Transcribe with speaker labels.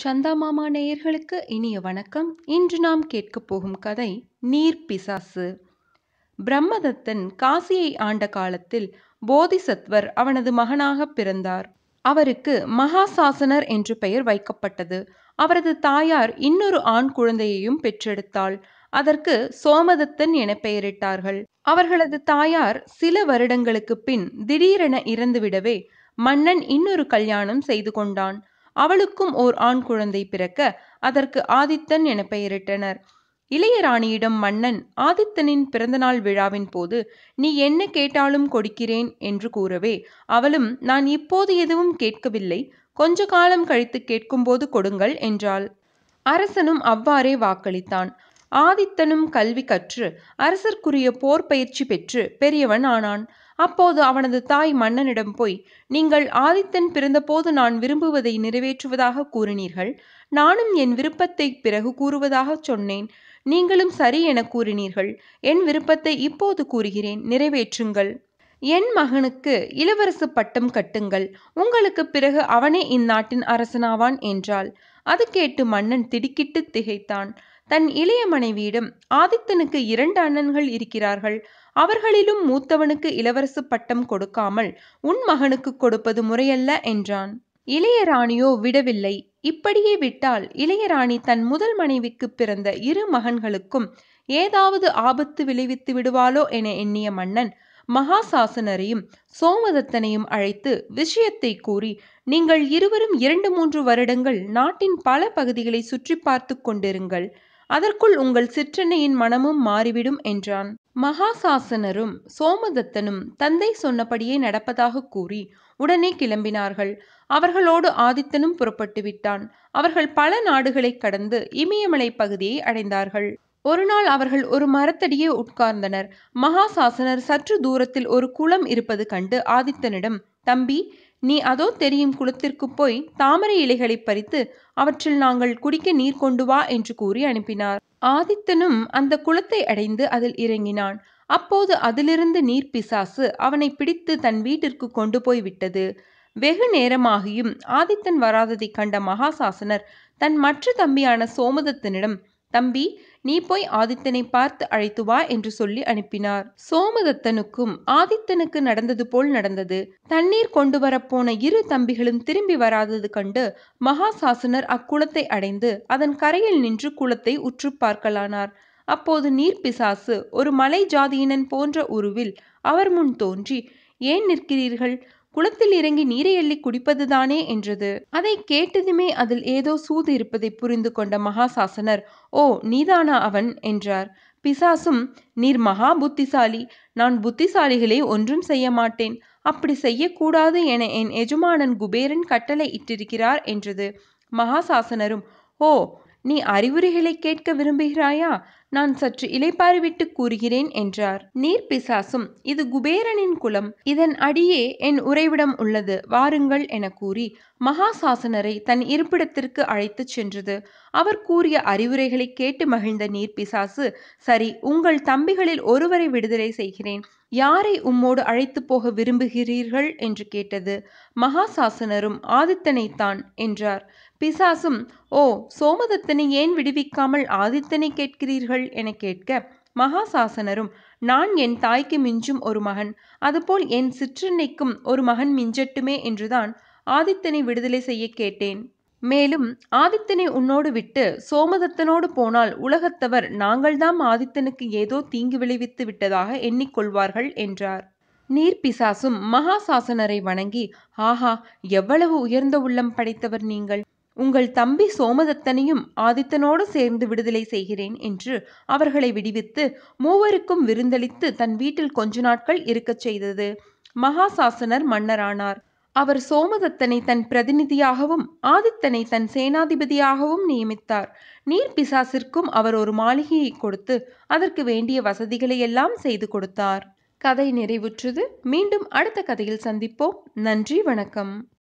Speaker 1: சந்தா மாமா நேயர்களுக்கு இனிய வணக்கம் இன்று நாம் கேட்கப் போகும் கதை நீர் பிசாசு பிரம்மதத்தன் காசியை ஆண்ட காலத்தில் போதிசத்வர் அவனது மகனாக பிறந்தார் அவருக்கு மகாசாசனர் என்று பெயர் வைக்கப்பட்டது அவரது தாயார் இன்னொரு ஆண் குழந்தையையும் பெற்றெடுத்தாள் அதற்கு சோமதத்தன் என பெயரிட்டார்கள் அவர்களது தாயார் சில வருடங்களுக்கு பின் திடீரென இறந்துவிடவே மன்னன் இன்னொரு கல்யாணம் செய்து கொண்டான் அவளுக்கும் ஓர் ஆண் குழந்தை பிறக்க அதற்கு ஆதித்தன் என பெயரிட்டனர் இளையராணியிடம் மன்னன் ஆதித்தனின் பிறந்தநாள் விழாவின் போது நீ என்ன கேட்டாலும் கொடுக்கிறேன் என்று கூறவே அவளும் நான் இப்போது எதுவும் கேட்கவில்லை கொஞ்ச காலம் கழித்து கேட்கும்போது கொடுங்கள் என்றாள் அரசனும் அவ்வாறே வாக்களித்தான் ஆதித்தனும் கல்வி கற்று அரசர்க்குரிய போர் பயிற்சி பெற்று பெரியவன் ஆனான் அப்போது அவனது தாய் மன்னனிடம் போய் நீங்கள் ஆதித்தன் பிறந்தபோது நான் விரும்புவதை நிறைவேற்றுவதாக கூறினீர்கள் நானும் என் விருப்பத்தை பிறகு கூறுவதாக சொன்னேன் நீங்களும் சரி என கூறினீர்கள் என் விருப்பத்தை இப்போது கூறுகிறேன் நிறைவேற்றுங்கள் என் மகனுக்கு இளவரசு பட்டம் கட்டுங்கள் உங்களுக்கு பிறகு அவனே இந்நாட்டின் அரசனாவான் என்றாள் அது கேட்டு மன்னன் திடுக்கிட்டு திகைத்தான் தன் இளைய மனைவியிடம் ஆதித்தனுக்கு இரண்டு அண்ணன்கள் இருக்கிறார்கள் அவர்களிலும் மூத்தவனுக்கு இளவரசு பட்டம் கொடுக்காமல் உன் மகனுக்கு கொடுப்பது முறையல்ல என்றான் இளையராணியோ விடவில்லை இப்படியே விட்டால் இளையராணி தன் முதல் மனைவிக்கு பிறந்த இரு மகன்களுக்கும் ஏதாவது ஆபத்து விளைவித்து விடுவாளோ என எண்ணிய மன்னன் மகாசாசனரையும் சோமதத்தனையும் அழைத்து விஷயத்தை கூறி நீங்கள் இருவரும் இரண்டு மூன்று வருடங்கள் நாட்டின் பல பகுதிகளை சுற்றி பார்த்து கொண்டிருங்கள் அதற்குள் உங்கள் சிற்றன்னையின் மனமும் மாறிவிடும் என்றான் மகாசாசனரும் சோமதத்தனும் தந்தை சொன்னபடியே நடப்பதாக கூறி உடனே கிளம்பினார்கள் அவர்களோடு ஆதித்தனும் புறப்பட்டு விட்டான் அவர்கள் பல நாடுகளை கடந்து இமயமலை பகுதியை அடைந்தார்கள் ஒரு நாள் அவர்கள் ஒரு மரத்தடியே உட்கார்ந்தனர் மகாசாசனர் சற்று தூரத்தில் ஒரு குளம் இருப்பது கண்டு ஆதித்தனிடம் தம்பி நீ அதோ தெரியும் குளத்திற்கு போய் தாமரை இலைகளை பறித்து அவற்றில் நாங்கள் குடிக்க நீர் கொண்டு வா என்று கூறி அனுப்பினார் ஆதித்தனும் அந்த குளத்தை அடைந்து அதில் இறங்கினான் அப்போது அதிலிருந்து நீர் பிசாசு அவனை பிடித்து தன் வீட்டிற்கு கொண்டு போய் விட்டது வெகு நேரமாகியும் ஆதித்தன் வராததைக் கண்ட மகாசாசனர் தன் மற்ற தம்பியான சோமதத்தனிடம் தம்பி நீ போய் ஆதித்தனை பார்த்து அழைத்து வா என்று சொல்லி அனுப்பினார் சோமதத்தனுக்கும் ஆதித்தனுக்கு நடந்தது போல் நடந்தது தண்ணீர் கொண்டு வரப்போன இரு தம்பிகளும் திரும்பி வராதது கண்டு மகாசாசனர் அக்குளத்தை அடைந்து அதன் கரையில் நின்று குளத்தை உற்று பார்க்கலானார் அப்போது நீர் பிசாசு ஒரு மலை ஜாதியினன் போன்ற உருவில் அவர் முன் தோன்றி ஏன் நிற்கிறீர்கள் குளத்தில் இறங்கி நீரை எள்ளி குடிப்பதுதானே என்றது அதை கேட்டதுமே அதில் ஏதோ சூது இருப்பதை புரிந்து கொண்ட மகாசாசனர் ஓ நீதானா அவன் என்றார் பிசாசும் நீர் மகா புத்திசாலி நான் புத்திசாலிகளை ஒன்றும் செய்ய மாட்டேன் அப்படி செய்யக்கூடாது என என் எஜமானன் குபேரன் கட்டளை இட்டிருக்கிறார் என்றது மகாசாசனரும் ஓ நீ அறிவுரைகளை கேட்க விரும்புகிறாயா நான் சற்று இலைப்பாரிவிட்டு கூறுகிறேன் என்றார் நீர் பிசாசும் இது குபேரனின் குலம் இதன் அடியே என் உறைவிடம் உள்ளது வாருங்கள் என கூறி மகாசாசனரை தன் இருப்பிடத்திற்கு அழைத்துச் சென்றது அவர் கூறிய அறிவுரைகளை கேட்டு மகிழ்ந்த நீர் பிசாசு சரி உங்கள் தம்பிகளில் ஒருவரை விடுதலை செய்கிறேன் யாரை உம்மோடு அழைத்து போக விரும்புகிறீர்கள் என்று கேட்டது மகாசாசனரும் ஆதித்தனைத்தான் என்றார் பிசாசும் ஓ சோமதத்தனை ஏன் விடுவிக்காமல் ஆதித்தனை கேட்கிறீர்கள் என கேட்க மகாசாசனரும் நான் என் தாய்க்கு மிஞ்சும் ஒரு மகன் அதுபோல் என் சிற்றன்னைக்கும் ஒரு மகன் மிஞ்சட்டுமே என்றுதான் ஆதித்தனை விடுதலை செய்ய கேட்டேன் மேலும் ஆதித்தனை உன்னோடு விட்டு சோமதத்தனோடு போனால் உலகத்தவர் நாங்கள்தாம் ஆதித்தனுக்கு ஏதோ தீங்கு விளைவித்து விட்டதாக எண்ணிக்கொள்வார்கள் என்றார் நீர் பிசாசும் மகாசாசனரை வணங்கி ஆஹா எவ்வளவு உயர்ந்த உள்ளம் படைத்தவர் நீங்கள் உங்கள் தம்பி சோமதத்தனையும் ஆதித்தனோடு சேர்ந்து விடுதலை செய்கிறேன் என்று அவர்களை விடுவித்து மூவருக்கும் விருந்தளித்து தன் வீட்டில் கொஞ்ச நாட்கள் இருக்கச் செய்தது மகாசாசனர் மன்னரானார் அவர் சோமதத்தனை தன் பிரதிநிதியாகவும் ஆதித்தனை தன் சேனாதிபதியாகவும் நியமித்தார் நீர் பிசாசிற்கும் அவர் ஒரு மாளிகையை கொடுத்து அதற்கு வேண்டிய வசதிகளை எல்லாம் செய்து கொடுத்தார் கதை நிறைவுற்றது மீண்டும் அடுத்த கதையில் சந்திப்போம் நன்றி வணக்கம்